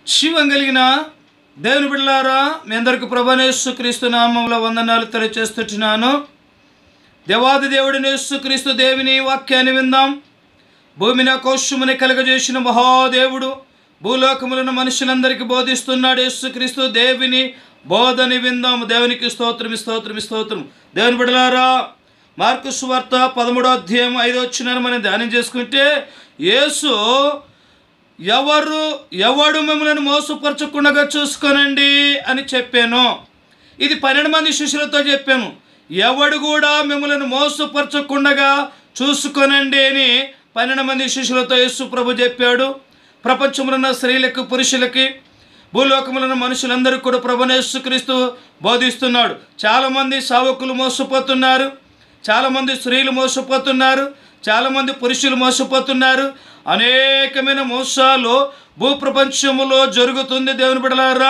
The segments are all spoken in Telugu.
శివం కలిగిన దేవుని బిడ్డలారా మీ అందరికి ప్రభనేశ్వ క్రీస్తు నామంలో వందనాలు తెలియచేస్తున్నాను దేవాది దేవుడిని యేసుక్రీస్తు దేవుని వాక్యాన్ని విందాం భూమిని కోశముని కలగజేసిన మహాదేవుడు భూలోకములను మనుషులందరికీ బోధిస్తున్నాడు యేసుక్రీస్తు దేవుని బోధని విందాం దేవునికి స్తోత్రం స్తోత్రం స్తోత్రం దేవుని బిడలారా మార్కు సువార్త పదమూడో అధ్యాయం ఐదో వచ్చిన మనం ధ్యానం చేసుకుంటే యేసు ఎవరు ఎవడు మిమ్మల్ని మోసపరచకుండా చూసుకోనండి అని చెప్పాను ఇది పన్నెండు మంది శిష్యులతో చెప్పాను ఎవడు కూడా మిమ్మల్ని మోసపరచకుండా చూసుకోనండి అని పన్నెండు మంది శిష్యులతో యేసు ప్రభు చెప్పాడు ప్రపంచంలో ఉన్న స్త్రీలకు పురుషులకి భూలోకములను మనుషులందరూ కూడా ప్రభుని యేసుక్రీస్తు బోధిస్తున్నాడు చాలామంది సావకులు మోసపోతున్నారు చాలామంది స్త్రీలు మోసపోతున్నారు చాలామంది పురుషులు మోసపోతున్నారు అనేకమైన మోసాలు భూప్రపంచములో జరుగుతుంది దేవుని బిడలారా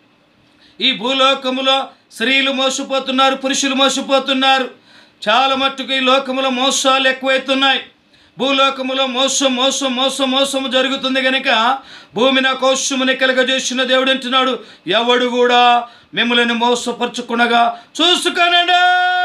ఈ భూలోకములో స్త్రీలు మోసపోతున్నారు పురుషులు మోసపోతున్నారు చాలా మట్టుకు ఈ లోకములో మోసాలు ఎక్కువైతున్నాయి భూలోకములో మోసం మోసం మోసం మోసం జరుగుతుంది కనుక భూమిని కోశముని కలగజేసిన దేవుడు అంటున్నాడు ఎవడు కూడా మిమ్మల్ని మోసపరచుకునగా చూసుకోనండి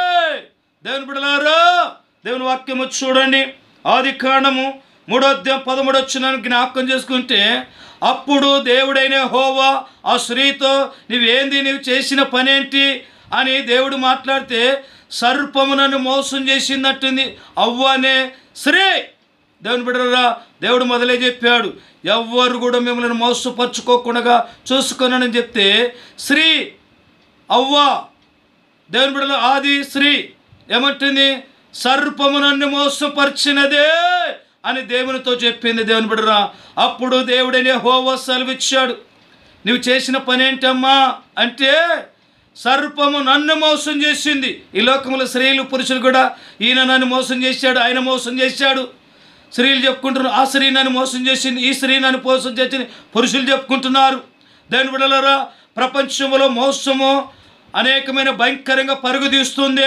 దేవుని బిడలారా దేవుని వాక్యము చూడండి ఆది కాండము మూడో అధ్యాయం పదమూడు వచ్చిన జ్ఞాపకం చేసుకుంటే అప్పుడు దేవుడైన హోవా ఆ స్త్రీతో నువ్వేంది నువ్వు చేసిన పనేంటి అని దేవుడు మాట్లాడితే సర్పము నన్ను మోసం చేసిందట్టుంది అవ్వనే స్త్రీ దేవుని బిడ్డరా దేవుడు మొదలే చెప్పాడు ఎవ్వరు కూడా మిమ్మల్ని మోసపరుచుకోకుండా చూసుకొనని చెప్తే స్త్రీ అవ్వ దేవుని బిడ్డలు ఆది స్త్రీ ఏమంటుంది సర్పము నన్ను మోసపరిచినదే అని దేవునితో చెప్పింది దేవుని బిడ్డరా అప్పుడు దేవుడనే హోవ సెలవిచ్చాడు నువ్వు చేసిన పని ఏంటమ్మా అంటే సర్పము నన్ను మోసం చేసింది ఈ లోకంలో స్త్రీలు పురుషులు కూడా ఈయన నన్ను మోసం చేశాడు ఆయన మోసం చేశాడు స్త్రీలు చెప్పుకుంటున్నారు ఆ స్త్రీ నన్ను మోసం చేసింది ఈ స్త్రీ నన్ను మోసం చేసింది పురుషులు చెప్పుకుంటున్నారు దాని బిడలరా ప్రపంచంలో మోసము అనేకమైన భయంకరంగా పరుగు తీస్తుంది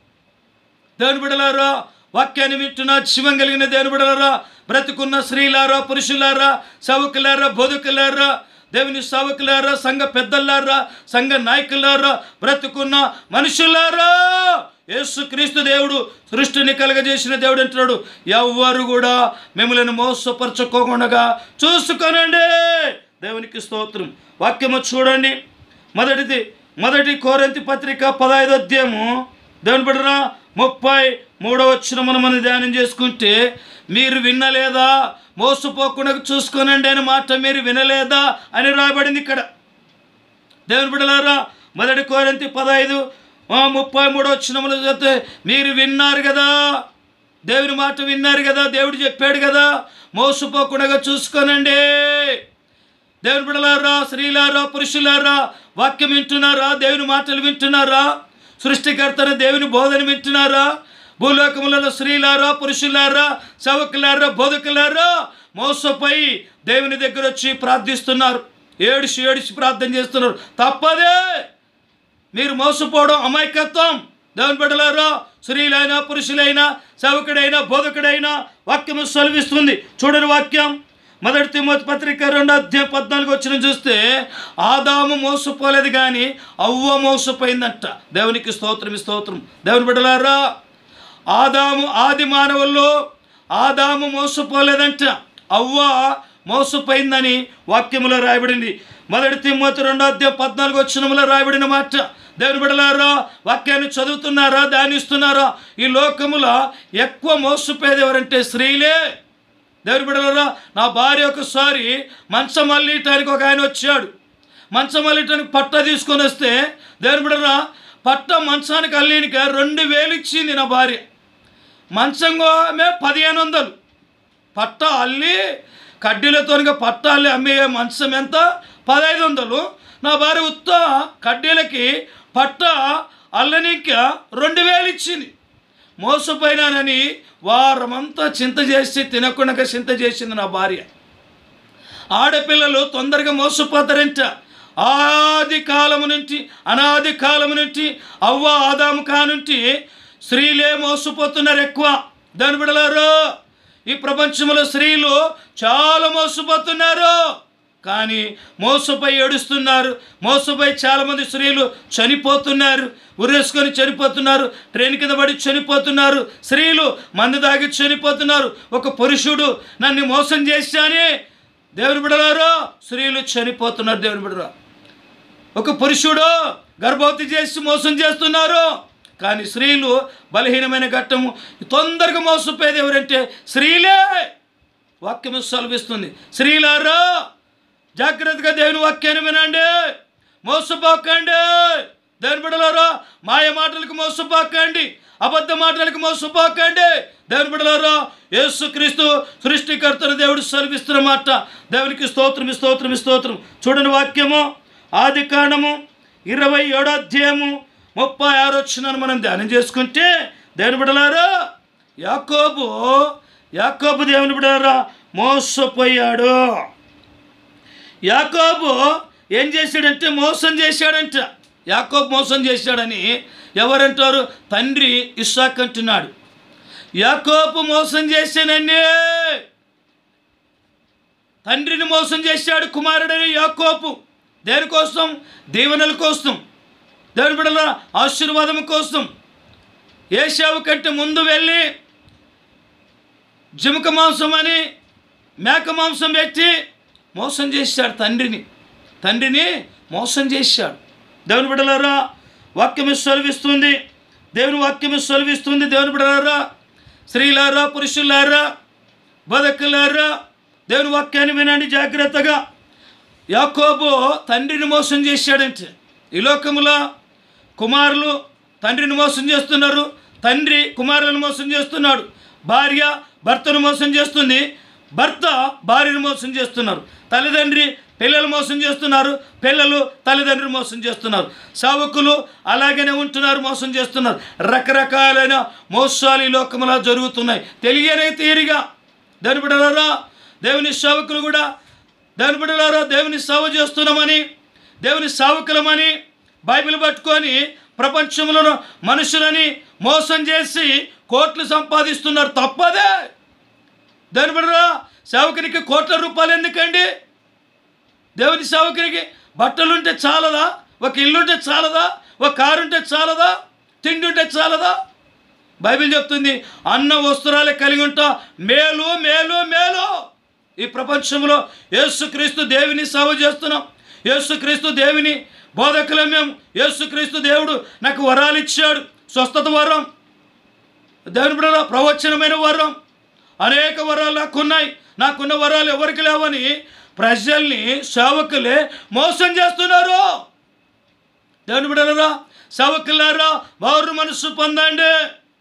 దేవుని బిడలారా వాక్యాన్ని వింటున్న శివం కలిగిన దేవుని బిడలారా బ్రతుకున్న స్త్రీలారా పురుషులారా సవుకులారా బతుకులారా దేవుని సవుకులారా సంఘ పెద్దలారా సంఘ నాయకులారా బ్రతుకున్న మనుషులారా యేసు క్రీస్తు దేవుడు సృష్టిని కలగజేసిన దేవుడు అంటున్నాడు ఎవ్వరు కూడా మిమ్మల్ని మోసపరచుకోకుండా చూసుకోనండి దేవునికి స్తోత్రం వాక్యము చూడండి మొదటిది మొదటి కోరంతి పత్రిక పదహైదు అధ్యాయము దేవుని బిడ్డరా ముప్పై మూడో వచ్చిన మనం మనం ధ్యానం చేసుకుంటే మీరు వినలేదా మోసపోకుండా చూసుకోనండి అనే మాట మీరు వినలేదా అని రాయబడింది ఇక్కడ దేవుని బిడ్డలారా మొదటి కోరంతి పదహైదు ఆ, ముప్పై మూడో వచ్చినములు చెప్తే మీరు విన్నారు కదా దేవుని మాట విన్నారు కదా దేవుడు చెప్పాడు కదా మోసపోకుండా చూసుకోనండి దేవుని బిడలారా స్త్రీలారా పురుషులారా వాక్యం వింటున్నారా దేవుని మాటలు వింటున్నారా సృష్టికర్తన దేవుని బోధన వింటున్నారా భూలోకములలో స్త్రీలారా పురుషులారా సవకులారా బోధకులారా మోసపోయి దేవుని దగ్గర వచ్చి ప్రార్థిస్తున్నారు ఏడిసి ఏడిసి ప్రార్థన చేస్తున్నారు తప్పదే మీరు మోసపోవడం అమాయకత్వం దేవుని బిడ్డలారా స్త్రీలైనా పురుషులైనా సేవకుడైనా బోధకుడైనా వాక్యము సెలవిస్తుంది చూడని వాక్యం మొదటి తిమ్మతి పత్రిక రెండో అధ్యాయం పద్నాలుగు వచ్చిన చూస్తే ఆదాము మోసపోలేదు కానీ అవ్వ మోసపోయిందంట దేవునికి స్తోత్రం స్తోత్రం దేవుని బిడ్డలారా ఆదాము ఆది మానవుల్లో ఆదాము మోసపోలేదంట అవ్వ మోసపోయిందని వాక్యములో రాయబడింది మొదటి తిమ్మతి రెండో అధ్యాయం పద్నాలుగు వచ్చినములో రాయబడిన మాట దేవుని బిడలారా వాక్యాన్ని చదువుతున్నారా ధ్యానిస్తున్నారా ఈ లోకములో ఎక్కువ మోసపోయేది ఎవరంటే స్త్రీలే దేవుని బిడలారా నా భార్య ఒకసారి మంచం అల్లిటానికి ఒక ఆయన వచ్చాడు మంచం అల్లిటానికి పట్ట తీసుకొని వస్తే దేవుని బిడరా పట్ట మంచానికి అల్లినిక రెండు వేలు ఇచ్చింది నా భార్య మంచంగోమే పదిహేను వందలు పట్ట అల్లి కడ్డీలతోనిగా పట్ట అల్లి అమ్మే మంచం ఎంత పదహైదు వందలు నా భార్య ఉత్త కడ్డీలకి పట్ట అల్లనిక రెండు వేలు ఇచ్చింది మోసపోయినానని వారమంతా చింత చేసి తినకుండా చింత చేసింది నా భార్య ఆడపిల్లలు తొందరగా మోసపోతారంట ఆది కాలము నుంచి అనాది కాలము నుంచి అవ్వ ఆదాము కానుంటి స్త్రీలే మోసపోతున్నారు ఎక్కువ దాని బిడలారు ఈ ప్రపంచంలో స్త్రీలు చాలా మోసపోతున్నారు కానీ మోసపోయి ఏడుస్తున్నారు మోసపోయి చాలామంది స్త్రీలు చనిపోతున్నారు ఉరేసుకొని చనిపోతున్నారు ట్రైన్ కింద పడి చనిపోతున్నారు స్త్రీలు మందు దాగి చనిపోతున్నారు ఒక పురుషుడు నన్ను మోసం చేశానే దేవుని బిడలారో స్త్రీలు చనిపోతున్నారు దేవుని బిడరా ఒక పురుషుడు గర్భవతి చేసి మోసం చేస్తున్నారు కానీ స్త్రీలు బలహీనమైన ఘట్టము తొందరగా మోసపోయేది ఎవరంటే స్త్రీలే వాక్యము సెలవిస్తుంది స్త్రీలారా జాగ్రత్తగా దేవుని వాక్యాన్ని వినండి మోసపోకండి దేవుని బిడలారా మాయ మాటలకు మోసపోకండి అబద్ధ మాటలకు మోసపోకండి దేవుని బిడలారా యేసుక్రీస్తు సృష్టికర్తను దేవుడు సెలవిస్తున్న మాట దేవునికి స్తోత్రం స్తోత్రం స్తోత్రం చూడండి వాక్యము ఆది కాండము ఇరవై ఏడో అధ్యాయము ముప్పై ఆరు వచ్చినాను మనం ధ్యానం చేసుకుంటే దేవుని బిడలారా యాకోబు యాకోబు దేవుని బిడలారా మోసపోయాడు యాకోబు ఏం చేశాడంటే మోసం చేశాడంట యాకోబు మోసం చేశాడని ఎవరంటారు తండ్రి ఇస్సాక్ అంటున్నాడు యాకోబు మోసం చేశానని తండ్రిని మోసం చేశాడు కుమారుడని యాకోబు దేనికోసం దీవెనల కోసం దేవుని బిడ్డల ఆశీర్వాదం కోసం ఏషావు కంటే ముందు వెళ్ళి జిముక మాంసం అని మేక మాంసం పెట్టి మోసం చేశాడు తండ్రిని తండ్రిని మోసం చేశాడు దేవుని బిడ్డలారా వాక్యము సెలవిస్తుంది దేవుని వాక్యము సెలవిస్తుంది దేవుని బిడ్డలారా స్త్రీలారా పురుషులారా బదకులారా దేవుని వాక్యాన్ని వినండి జాగ్రత్తగా యాకోబు తండ్రిని మోసం చేశాడంటే ఈ లోకములో కుమారులు తండ్రిని మోసం చేస్తున్నారు తండ్రి కుమారులను మోసం చేస్తున్నాడు భార్య భర్తను మోసం చేస్తుంది భర్త భార్యను మోసం చేస్తున్నారు తల్లిదండ్రి పిల్లలు మోసం చేస్తున్నారు పిల్లలు తల్లిదండ్రులు మోసం చేస్తున్నారు సేవకులు అలాగనే ఉంటున్నారు మోసం చేస్తున్నారు రకరకాలైన మోసాలు ఈ లోకములో జరుగుతున్నాయి తెలియనే తీరిగా దాని బిడ్డలారా దేవుని సేవకులు కూడా దేవుని బిడ్డలారా దేవుని సేవ చేస్తున్నామని దేవుని సేవకులమని బైబిల్ పట్టుకొని ప్రపంచంలో మనుషులని మోసం చేసి కోట్లు సంపాదిస్తున్నారు తప్పదే దాని బిడ్డరా సేవకునికి కోట్ల రూపాయలు ఎందుకండి దేవుని సేవకునికి బట్టలు ఉంటే చాలదా ఒక ఇల్లు ఉంటే చాలదా ఒక కారు ఉంటే చాలదా తిండి ఉంటే చాలదా బైబిల్ చెప్తుంది అన్న వస్త్రాలే కలిగి ఉంటా మేలు మేలు మేలు ఈ ప్రపంచంలో యేసుక్రీస్తు దేవుని సేవ చేస్తున్నాం యేసుక్రీస్తు దేవుని బోధకులం మేము యేసుక్రీస్తు దేవుడు నాకు వరాలు ఇచ్చాడు స్వస్థత వరం దేవుని బిడ్డ ప్రవచనమైన వరం అనేక వరాలు నాకున్నాయి నాకున్న వరాలు ఎవరికి లేవని ప్రజల్ని సేవకులే మోసం చేస్తున్నారు దేవుని బిడ్డలరా సేవకులారా మారు మనస్సు పొందండి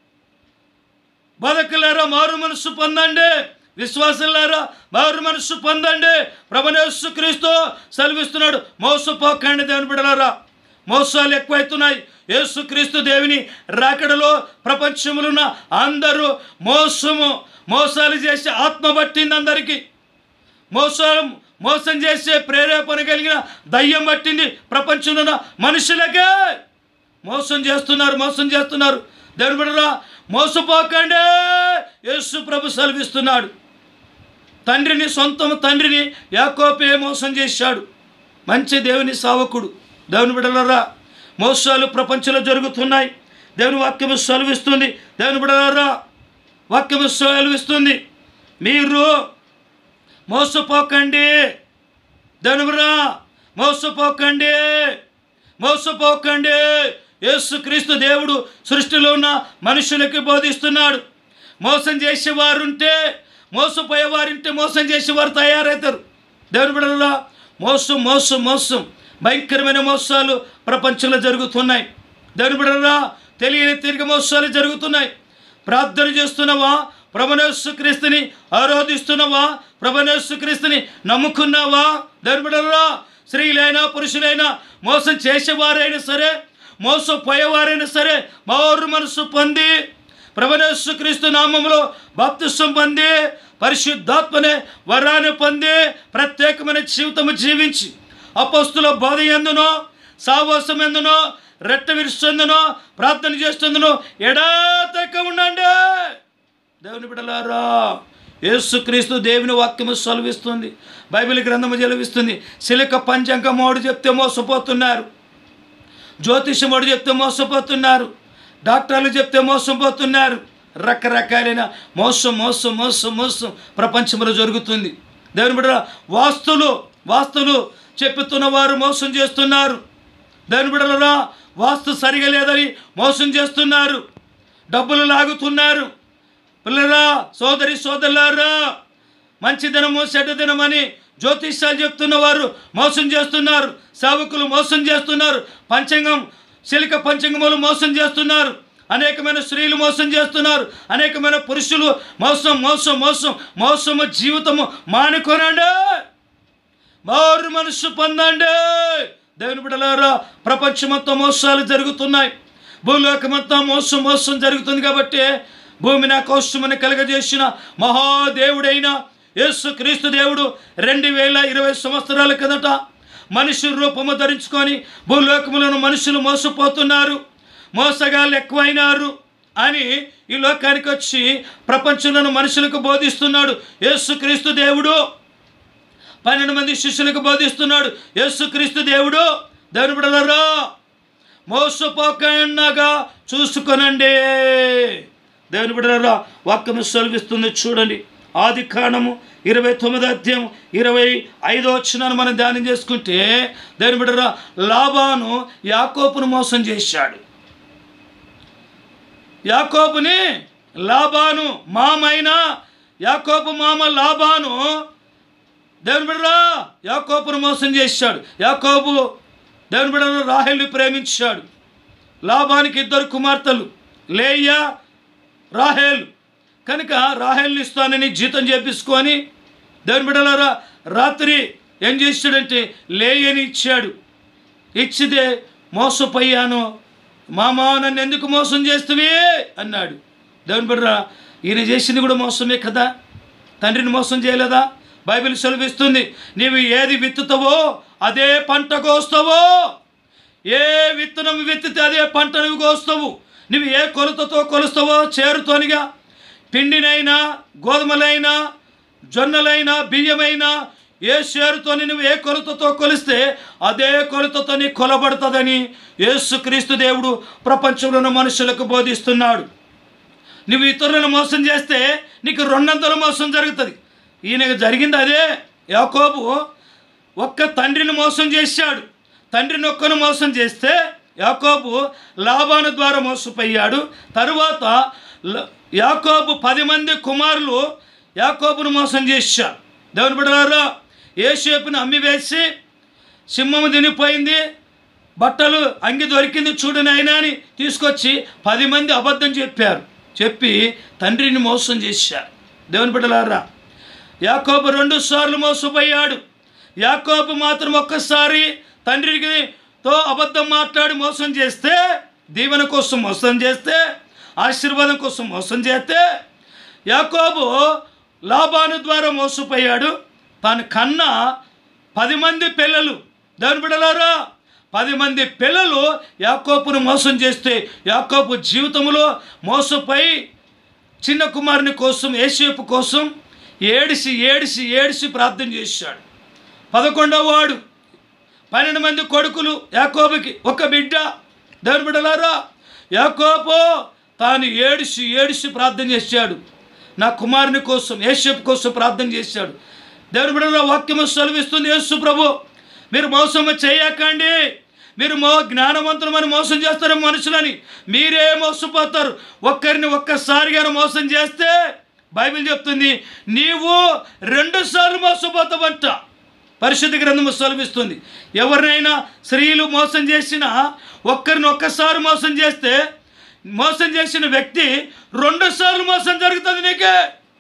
బతకులారా మారు మనస్సు పొందండి విశ్వాసులారా మారు మనస్సు పొందండి ప్రభనేసు క్రీస్తు సెలవిస్తున్నాడు మోసపోకండి దేవుని బిడలారా మోసాలు ఎక్కువైతున్నాయి యేసుక్రీస్తు దేవుని రాకడలో ప్రపంచంలో ఉన్న అందరూ మోసము మోసాలు చేసి ఆత్మ పట్టింది అందరికీ మోసం మోసం చేసే ప్రేరేపణ కలిగిన దయ్యం పట్టింది ప్రపంచంలో ఉన్న మనుషులకే మోసం చేస్తున్నారు మోసం చేస్తున్నారు దేవుని బిడ్డరా మోసపోకండి యేసు ప్రభు సెలవిస్తున్నాడు తండ్రిని సొంతం తండ్రిని యాకోపే మోసం చేశాడు మంచి దేవుని సావకుడు దేవుని బిడలరా మోసాలు ప్రపంచంలో జరుగుతున్నాయి దేవుని వాక్యము సెలవిస్తుంది దేవుని బిడలరా వాక్యము సెలవిస్తుంది మీరు మోసపోకండి దేవుని బిడ్డరా మోసపోకండి మోసపోకండి యేసుక్రీస్తు దేవుడు సృష్టిలో ఉన్న మనుషులకి బోధిస్తున్నాడు మోసం చేసేవారుంటే మోసపోయేవారుంటే మోసం చేసేవారు తయారవుతారు దేవుని బిడ్డలలో మోసం మోసం మోసం భయంకరమైన మోసాలు ప్రపంచంలో జరుగుతున్నాయి దేవుని బిడ్డలా తెలియని తిరిగి మోసాలు జరుగుతున్నాయి ప్రార్థన చేస్తున్నావా ప్రభనేశ్వ క్రీస్తుని ఆరాధిస్తున్నావా ప్రభనేశ్వ క్రీస్తుని నమ్ముకున్నావా దేవుని బిడ్డలా స్త్రీలైనా పురుషులైనా మోసం చేసేవారైనా సరే మోసపోయేవారైనా సరే మారు మనసు పొంది ప్రభనేశ్వ క్రీస్తు నామంలో బాప్తిస్వం పొంది పరిశుద్ధాత్మనే వరాన్ని పొంది ప్రత్యేకమైన జీవితము జీవించి అపస్తుల బోధ ఎందునో సావాసం ఎందునో రెట్ట విరుస్తుందనో ప్రార్థన చేస్తుందనో ఎడాతక ఉండండి దేవుని బిడ్డలారా యేసుక్రీస్తు దేవుని వాక్యము సెలవిస్తుంది బైబిల్ గ్రంథము సెలవిస్తుంది సిలిక పంచంకమోడు చెప్తే మోసపోతున్నారు జ్యోతిషముడు చెప్తే మోసపోతున్నారు డాక్టర్లు చెప్తే మోసపోతున్నారు రకరకాలైన మోసం మోసం మోసం మోసం ప్రపంచంలో జరుగుతుంది దేవుని బిడ్డ వాస్తులు వాస్తులు చెప్పుతున్న వారు మోసం చేస్తున్నారు దేవుని బిడ్డలరా వాస్తు సరిగా లేదని మోసం చేస్తున్నారు డబ్బులు లాగుతున్నారు పిల్లరా సోదరి సోదరులారా మంచి దినము చెడ్డ దినమని జ్యోతిష్యాలు చెప్తున్న వారు మోసం చేస్తున్నారు సేవకులు మోసం చేస్తున్నారు పంచంగం శిలిక పంచంగములు మోసం చేస్తున్నారు అనేకమైన స్త్రీలు మోసం చేస్తున్నారు అనేకమైన పురుషులు మోసం మోసం మోసం మోసము జీవితము మానుకోనండి మారు మనస్సు పొందండి దేవుని బిడ్డలారా ప్రపంచమంతా మోసాలు జరుగుతున్నాయి భూలోకమంతా మోసం మోసం జరుగుతుంది కాబట్టి భూమిని ఆకాశమని కలగజేసిన మహాదేవుడైన యేసు క్రీస్తు దేవుడు రెండు వేల ఇరవై సంవత్సరాల కిందట మనిషి రూపము ధరించుకొని భూలోకములను మనుషులు మోసపోతున్నారు మోసగాళ్ళు ఎక్కువైనారు అని ఈ లోకానికి వచ్చి ప్రపంచంలోని మనుషులకు బోధిస్తున్నాడు యేసు క్రీస్తు దేవుడు పన్నెండు మంది శిష్యులకు బోధిస్తున్నాడు యేసుక్రీస్తు దేవుడు దేవుని బిడలరా మోసపోకుండా చూసుకొనండి దేవుని బిడలరా వాక్యము సెలవిస్తుంది చూడండి ఆది కాండము ఇరవై తొమ్మిదో అధ్యాయం ఇరవై ఐదో వచ్చినాను మనం ధ్యానం చేసుకుంటే దేవుని బిడరా లాభాను యాకోపును మోసం చేశాడు యాకోబుని లాభాను మామైన యాకోబు మామ లాభాను దేవుని బిడ్డరా యాకోబును మోసం చేశాడు యాకోబు దేవుని బిడ్డను రాహేల్ని ప్రేమించాడు లాభానికి ఇద్దరు కుమార్తెలు లేయ్య రాహేల్ కనుక రాహేల్ని ఇస్తానని జీతం చేపించుకొని దేవుని బిడ్డలారా రాత్రి ఏం చేశాడంటే లేయని ఇచ్చాడు ఇచ్చితే మోసపోయాను మామా నన్ను ఎందుకు మోసం చేస్తువి అన్నాడు దేవుని బిడ్డరా ఈయన చేసింది కూడా మోసమే కదా తండ్రిని మోసం చేయలేదా బైబిల్ సెలవిస్తుంది నీవు ఏది విత్తుతావో అదే పంట కోస్తావో ఏ విత్తనం విత్తితే అదే పంట నువ్వు కోస్తావు నువ్వు ఏ కొలతతో కొలుస్తావో చేరుతోనిగా పిండినైనా గోధుమలైనా జొన్నలైనా బియ్యమైనా ఏ షేరుతోని నువ్వు ఏ కొలతతో కొలిస్తే అదే కొలతతో నీ కొలబడుతుందని యేసుక్రీస్తు దేవుడు ప్రపంచంలో ఉన్న మనుషులకు బోధిస్తున్నాడు నువ్వు ఇతరులను మోసం చేస్తే నీకు రెండంతల మోసం జరుగుతుంది ఈయనకు జరిగింది అదే యాకోబు ఒక్క తండ్రిని మోసం చేశాడు తండ్రిని ఒక్కను మోసం చేస్తే యాకోబు లాభాను ద్వారా మోసపోయాడు తరువాత ల- యాకోబు పది మంది కుమారులు యాకోబును మోసం చేశారు దేవుని బిడ్డలారా ఏసేపుని అమ్మివేసి సింహము తినిపోయింది బట్టలు అంగి దొరికింది చూడు నాయనా అని తీసుకొచ్చి పది మంది అబద్ధం చెప్పారు చెప్పి తండ్రిని మోసం చేశారు దేవుని బిడ్డలారా యాకోబు రెండు సార్లు మోసపోయాడు యాకోబు మాత్రం ఒక్కసారి తండ్రికి తో అబద్ధం మాట్లాడి మోసం చేస్తే దీవెన కోసం మోసం చేస్తే ఆశీర్వాదం కోసం మోసం చేస్తే యాకోబు లాభాను ద్వారా మోసపోయాడు తన కన్నా పది మంది పిల్లలు దేవుని బిడలారా పది మంది పిల్లలు యాకోపును మోసం చేస్తే యాకోపు జీవితంలో మోసపోయి చిన్న కుమారుని కోసం ఏసేపు కోసం ఏడిసి ఏడిసి ఏడిసి ప్రార్థన చేశాడు పదకొండవ వాడు పన్నెండు మంది కొడుకులు యాకోబుకి ఒక బిడ్డ దేవుని బిడ్డలారా యాకోబు తాను ఏడిసి ఏడిసి ప్రార్థన చేశాడు నా కుమారుని కోసం యేసేపు కోసం ప్రార్థన చేశాడు దేవుని బిడ్డల వాక్యము సెలవిస్తుంది యేసు ప్రభు మీరు మోసము చేయకండి మీరు మో జ్ఞానవంతులమని మోసం చేస్తారు మనుషులని మీరే మోసపోతారు ఒక్కరిని ఒక్కసారిగా మోసం చేస్తే బైబిల్ చెప్తుంది నీవు రెండు సార్లు మోసపోతావంట పరిశుద్ధ గ్రంథము సెలవిస్తుంది ఎవరినైనా స్త్రీలు మోసం చేసినా ఒక్కరిని ఒక్కసారి మోసం చేస్తే మోసం చేసిన వ్యక్తి రెండు సార్లు మోసం జరుగుతుంది నీకే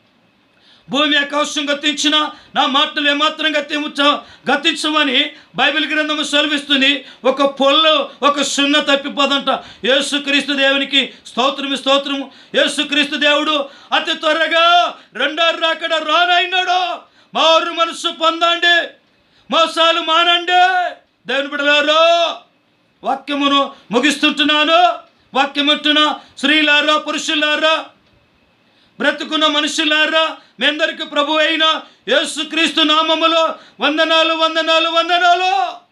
భూమి ఆకాశం గతించిన నా మాటలు ఏమాత్రం గతించ గతించమని బైబిల్ గ్రంథము సెలవిస్తుంది ఒక పొల్లు ఒక సున్న తప్పిపోదంట యేసుక్రీస్తు దేవునికి స్తోత్రము స్తోత్రము యేసుక్రీస్తు దేవుడు అతి త్వరగా రెండో రాకడ రానైనాడు మారు మనసు పొందండి మోసాలు మానండి దేవుని బిడలారో వాక్యమును ముగిస్తుంటున్నాను వాక్యముట్టున స్త్రీలారా పురుషులారా బ్రతుకున్న మనుషులారా మీ అందరికి ప్రభు అయిన యేసుక్రీస్తు నామములో వందనాలు వందనాలు వందనాలు